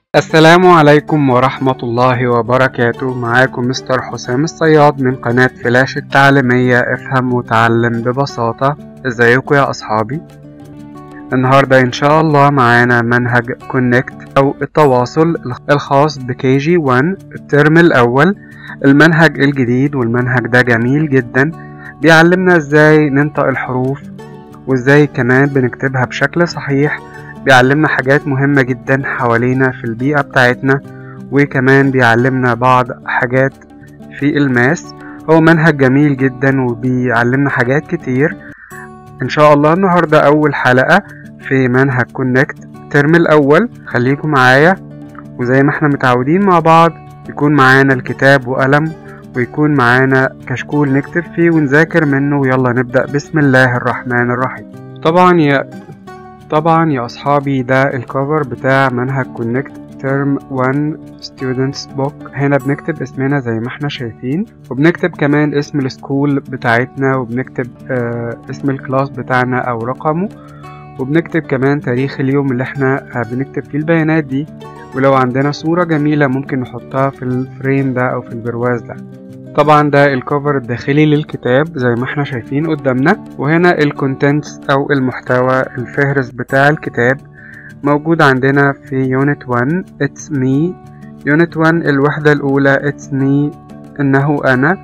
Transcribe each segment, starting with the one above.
السلام عليكم ورحمة الله وبركاته معاكم مستر حسام الصياد من قناة فلاش التعليمية افهم وتعلم ببساطة ازيكم يا اصحابي النهاردة ان شاء الله معانا منهج كونكت او التواصل الخاص بكي جي 1 الترم الاول المنهج الجديد والمنهج ده جميل جدا بيعلمنا ازاي ننطق الحروف وازاي كمان بنكتبها بشكل صحيح بيعلمنا حاجات مهمة جدا حوالينا في البيئة بتاعتنا وكمان بيعلمنا بعض حاجات في الماس هو منهج جميل جدا وبيعلمنا حاجات كتير ان شاء الله النهاردة اول حلقة في منهج كونكت الترم الاول خليكم معايا وزي ما احنا متعودين مع بعض يكون معانا الكتاب وقلم ويكون معانا كشكول نكتب فيه ونذاكر منه ويلا نبدأ بسم الله الرحمن الرحيم طبعا يا طبعا يا أصحابي ده الكفر بتاع منهج كونكت ترم 1 ستودنتس بوك هنا بنكتب اسمنا زي ما احنا شايفين وبنكتب كمان اسم السكول بتاعتنا وبنكتب آه اسم الكلاس بتاعنا او رقمه وبنكتب كمان تاريخ اليوم اللي احنا آه بنكتب فيه البيانات دي ولو عندنا صورة جميلة ممكن نحطها في الفريم ده او في البرواز ده طبعا ده الكفر الداخلي للكتاب زي ما احنا شايفين قدامنا وهنا الكونتنتس او المحتوى الفهرس بتاع الكتاب موجود عندنا في يونت 1 it's me يونت 1 الوحدة الأولى it's me إنه أنا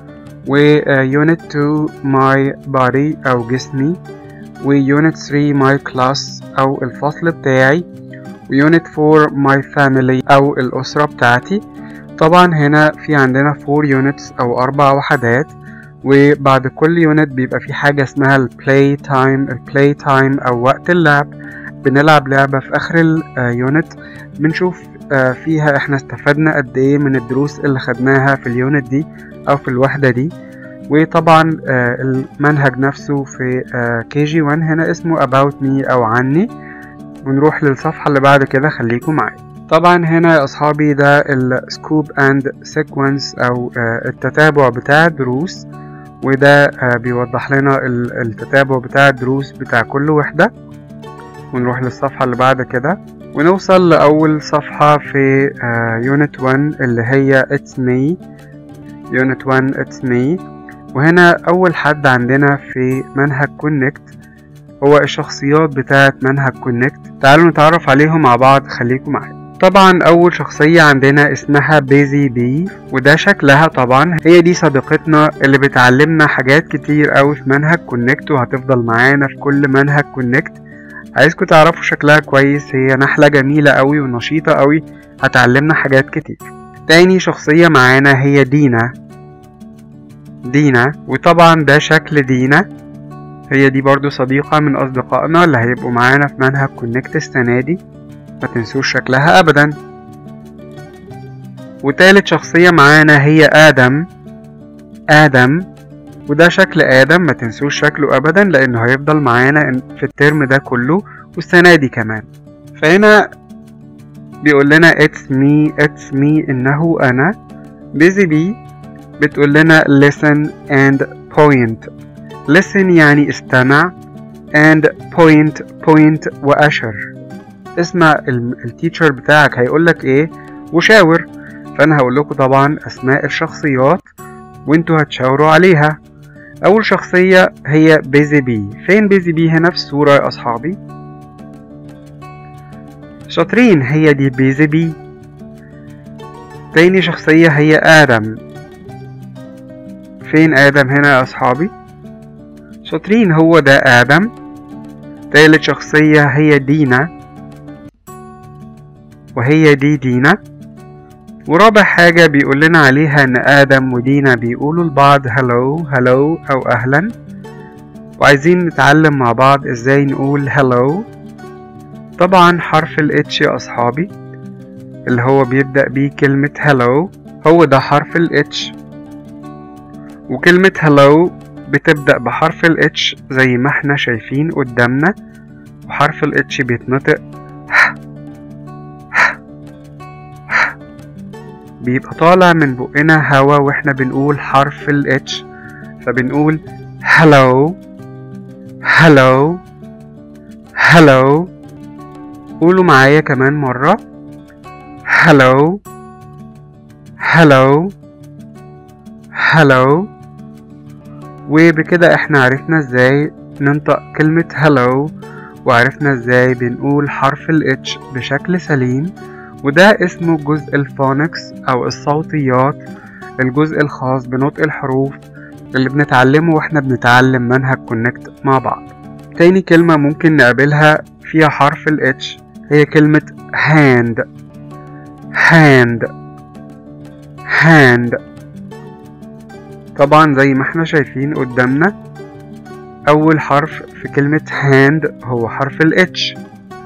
ويونت 2 my body أو جسمي ويونت 3 my class أو الفصل بتاعي ويونت 4 my family أو الأسرة بتاعتي طبعا هنا في عندنا 4 يونتس او اربع وحدات وبعد كل يونت بيبقى في حاجة اسمها البلاي تايم البلاي تايم او وقت اللعب بنلعب لعبة في اخر اليونت بنشوف فيها احنا استفدنا قد ايه من الدروس اللي خدناها في اليونت دي او في الوحدة دي وطبعا المنهج نفسه في كي جي 1 هنا اسمه about me او عني ونروح للصفحة اللي بعد كده خليكم معايا طبعا هنا يا اصحابي ده السكوب اند سيكونس او التتابع بتاع الدروس وده بيوضح لنا التتابع بتاع الدروس بتاع كل وحدة ونروح للصفحة اللي بعد كده ونوصل لأول صفحة في يونت 1 اللي هي It's Me يونت 1 It's Me وهنا أول حد عندنا في منهج كونكت هو الشخصيات بتاعت منهج كونكت تعالوا نتعرف عليهم مع بعض خليكم معايا طبعا اول شخصية عندنا اسمها بيزي بي وده شكلها طبعا هي دي صديقتنا اللي بتعلمنا حاجات كتير قوي في منهج كونكت وهتفضل معانا في كل منهج كونكت عايزكم تعرفوا شكلها كويس هي نحلة جميلة قوي ونشيطة قوي هتعلمنا حاجات كتير تاني شخصية معانا هي دينا دينا وطبعا ده شكل دينا هي دي برضو صديقة من أصدقائنا اللي هيبقوا معانا في منهج كونكت السنة دي ما تنسوش شكلها ابدا وتالت شخصية معانا هي ادم ادم وده شكل ادم ما تنسوش شكله ابدا لانه هيفضل معانا في الترم ده كله والسنة دي كمان فهنا بيقول لنا it's me it's me انه انا بيزي بي بتقول لنا listen and point listen يعني استمع and point point واشر اسمع التيتشر بتاعك هيقولك ايه وشاور فانا هقول لكم طبعا اسماء الشخصيات وانتوا هتشاوروا عليها اول شخصية هي بيزي بي فين بيزي بي هنا في الصورة يا اصحابي شاطرين هي دي بيزي بي تاني شخصية هي ادم فين ادم هنا يا اصحابي شاطرين هو ده ادم تالت شخصية هي دينا وهي دي دينا ورابع حاجة بيقول لنا عليها إن آدم ودينا بيقولوا لبعض هلو هلو أو أهلا وعايزين نتعلم مع بعض إزاي نقول هلو طبعا حرف الاتش يا أصحابي اللي هو بيبدأ بيه كلمة هلو هو ده حرف الاتش وكلمة هلو بتبدأ بحرف الاتش زي ما احنا شايفين قدامنا وحرف الاتش بيتنطق بيبقى طالع من بقنا هوا واحنا بنقول حرف ال H فبنقول hello hello hello قولوا معايا كمان مرة hello hello hello وبكده احنا عرفنا ازاي ننطق كلمة hello وعرفنا ازاي بنقول حرف ال H بشكل سليم وده اسمه جزء الفونكس او الصوتيات الجزء الخاص بنطق الحروف اللي بنتعلمه واحنا بنتعلم منهج كونكت مع بعض تاني كلمة ممكن نقابلها فيها حرف ال H هي كلمة hand hand hand طبعا زي ما احنا شايفين قدامنا أول حرف في كلمة hand هو حرف ال H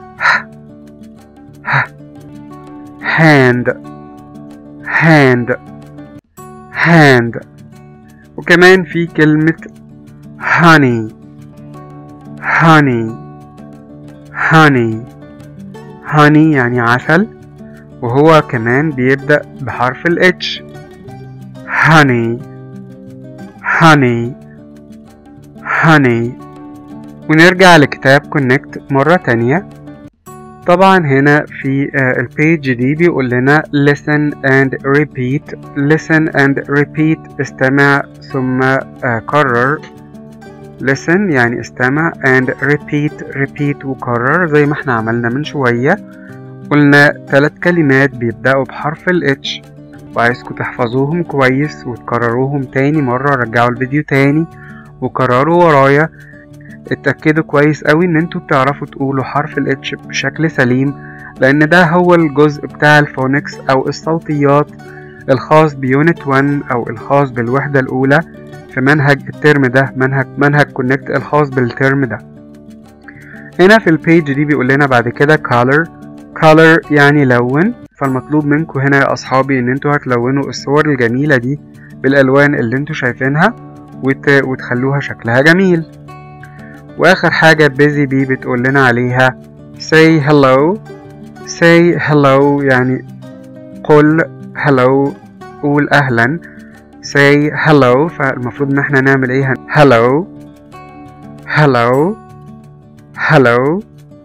hand hand hand وكمان في كلمة honey honey honey honey يعني عسل وهو كمان بيبدأ بحرف ال H honey honey honey ونرجع لكتاب كونكت مرة تانية طبعا هنا في البيج دي بيقول لنا listen and repeat listen and repeat استمع ثم كرر listen يعني استمع and repeat repeat وكرر زي ما احنا عملنا من شوية قلنا ثلاث كلمات بيبدأوا بحرف ال H وعايزكم تحفظوهم كويس وتكرروهم تاني مرة رجعوا الفيديو تاني وكرروا ورايا اتأكدوا كويس قوي ان انتوا بتعرفوا تقولوا حرف ال H بشكل سليم لان ده هو الجزء بتاع الفونكس او الصوتيات الخاص بيونت 1 او الخاص بالوحدة الاولى في منهج الترم ده منهج منهج كونكت الخاص بالترم ده هنا في البيج دي بيقول لنا بعد كده color color يعني لون فالمطلوب منكم هنا يا اصحابي ان انتوا هتلونوا الصور الجميلة دي بالالوان اللي انتوا شايفينها وت... وتخلوها شكلها جميل واخر حاجة بيزي بي بتقول لنا عليها say hello say hello يعني قل hello قول اهلا say hello فالمفروض ان احنا نعمل ايه hello hello hello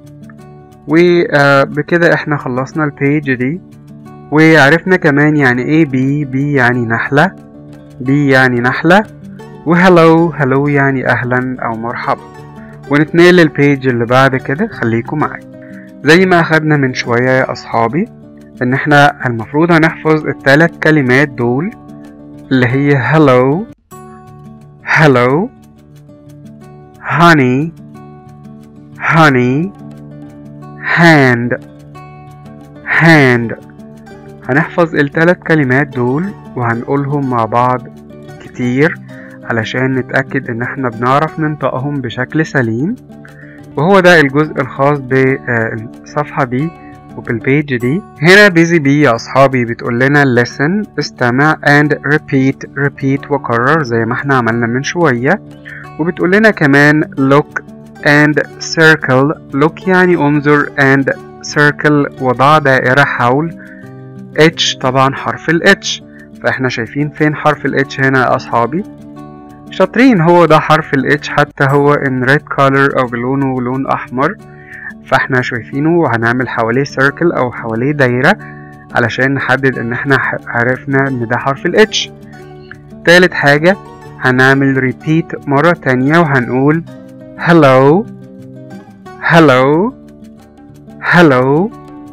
وبكده احنا خلصنا البيج دي وعرفنا كمان يعني ايه بي بي يعني نحلة بي يعني نحلة وهلو هلو يعني اهلا او مرحبا ونتنقل للبيج اللي بعد كده خليكم معايا زي ما اخدنا من شوية يا اصحابي ان احنا المفروض هنحفظ الثلاث كلمات دول اللي هي hello hello honey honey hand hand هنحفظ الثلاث كلمات دول وهنقولهم مع بعض كتير علشان نتأكد ان احنا بنعرف ننطقهم بشكل سليم وهو ده الجزء الخاص بالصفحة دي وبالبيج دي هنا بيزي بي يا أصحابي بتقول لنا listen استمع and repeat repeat وكرر زي ما احنا عملنا من شوية وبتقول لنا كمان look and circle look يعني انظر and circle وضع دائرة حول H طبعا حرف ال H فاحنا شايفين فين حرف ال H هنا يا أصحابي شاطرين هو ده حرف ال H حتى هو in red color أو بلونه لون أحمر فاحنا شايفينه وهنعمل حواليه circle أو حواليه دايرة علشان نحدد إن احنا عرفنا إن ده حرف ال H تالت حاجة هنعمل repeat مرة تانية وهنقول hello hello hello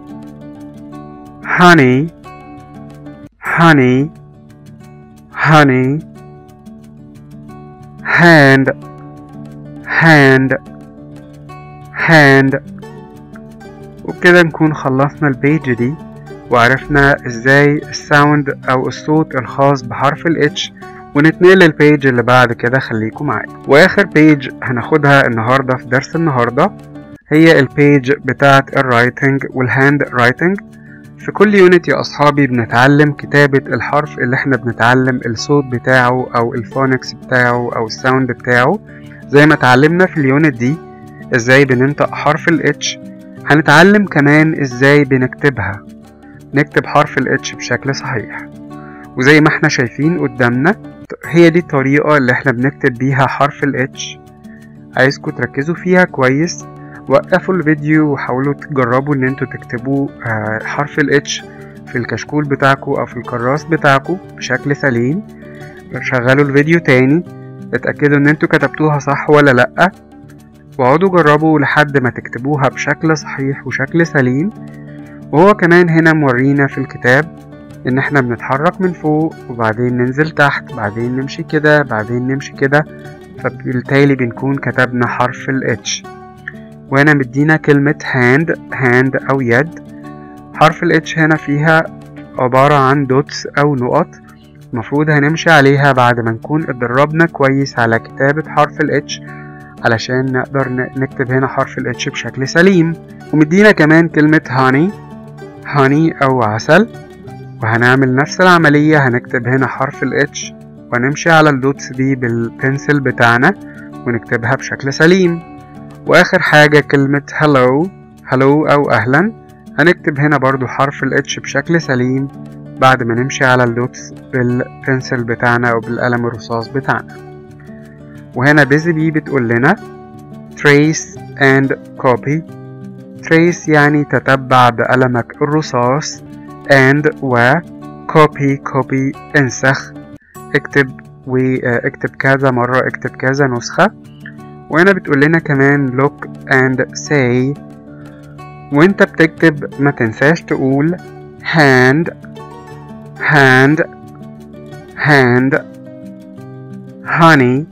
honey honey honey hand hand hand وبكده نكون خلصنا البيج دي وعرفنا ازاي الساوند او الصوت الخاص بحرف ال H ونتنقل للبيج اللي بعد كده خليكم معايا واخر بيج هناخدها النهارده في درس النهارده هي البيج بتاعه الرايتنج والهاند رايتنج في كل يونت يا اصحابي بنتعلم كتابة الحرف اللي احنا بنتعلم الصوت بتاعه او الفونكس بتاعه او الساوند بتاعه زي ما اتعلمنا في اليونت دي ازاي بننطق حرف ال H هنتعلم كمان ازاي بنكتبها نكتب حرف ال H بشكل صحيح وزي ما احنا شايفين قدامنا هي دي الطريقة اللي احنا بنكتب بيها حرف ال H عايزكم تركزوا فيها كويس وقفوا الفيديو وحاولوا تجربوا ان انتوا تكتبوا حرف ال H في الكشكول بتاعكو أو في الكراس بتاعكو بشكل سليم شغلوا الفيديو تاني اتأكدوا ان انتوا كتبتوها صح ولا لأ واقعدوا جربوا لحد ما تكتبوها بشكل صحيح وشكل سليم وهو كمان هنا مورينا في الكتاب ان احنا بنتحرك من فوق وبعدين ننزل تحت بعدين نمشي كده بعدين نمشي كده فبالتالي بنكون كتبنا حرف ال H وهنا مدينا كلمة hand hand أو يد حرف ال H هنا فيها عبارة عن دوتس أو نقط المفروض هنمشي عليها بعد ما نكون اتدربنا كويس على كتابة حرف ال H علشان نقدر نكتب هنا حرف ال H بشكل سليم ومدينا كمان كلمة honey honey أو عسل وهنعمل نفس العملية هنكتب هنا حرف ال H ونمشي على الدوتس دي بالبنسل بتاعنا ونكتبها بشكل سليم واخر حاجة كلمة hello hello او اهلا هنكتب هنا برضو حرف ال H بشكل سليم بعد ما نمشي على الدوتس بالبنسل بتاعنا او بالقلم الرصاص بتاعنا وهنا بيزي بي بتقول لنا trace and copy trace يعني تتبع بقلمك الرصاص and و copy copy انسخ اكتب واكتب كذا مرة اكتب كذا نسخة وهنا بتقول لنا كمان look and say وانت بتكتب ما تنساش تقول hand hand hand honey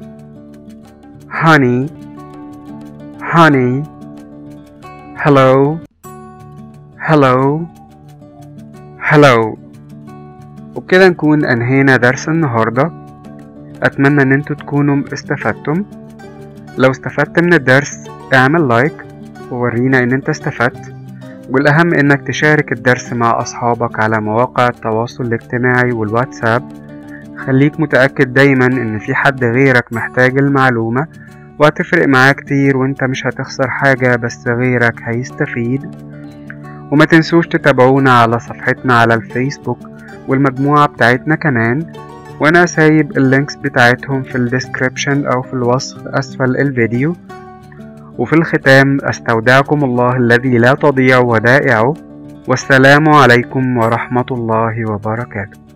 honey honey hello hello hello وبكده نكون انهينا درس النهاردة اتمنى ان انتوا تكونوا استفدتم لو استفدت من الدرس اعمل لايك وورينا ان انت استفدت والاهم انك تشارك الدرس مع اصحابك على مواقع التواصل الاجتماعي والواتساب خليك متأكد دايما ان في حد غيرك محتاج المعلومة وهتفرق معاه كتير وانت مش هتخسر حاجة بس غيرك هيستفيد وما تنسوش تتابعونا على صفحتنا على الفيسبوك والمجموعة بتاعتنا كمان وانا سايب اللينكس بتاعتهم في الديسكريبشن او في الوصف اسفل الفيديو وفي الختام استودعكم الله الذي لا تضيع ودائعه والسلام عليكم ورحمة الله وبركاته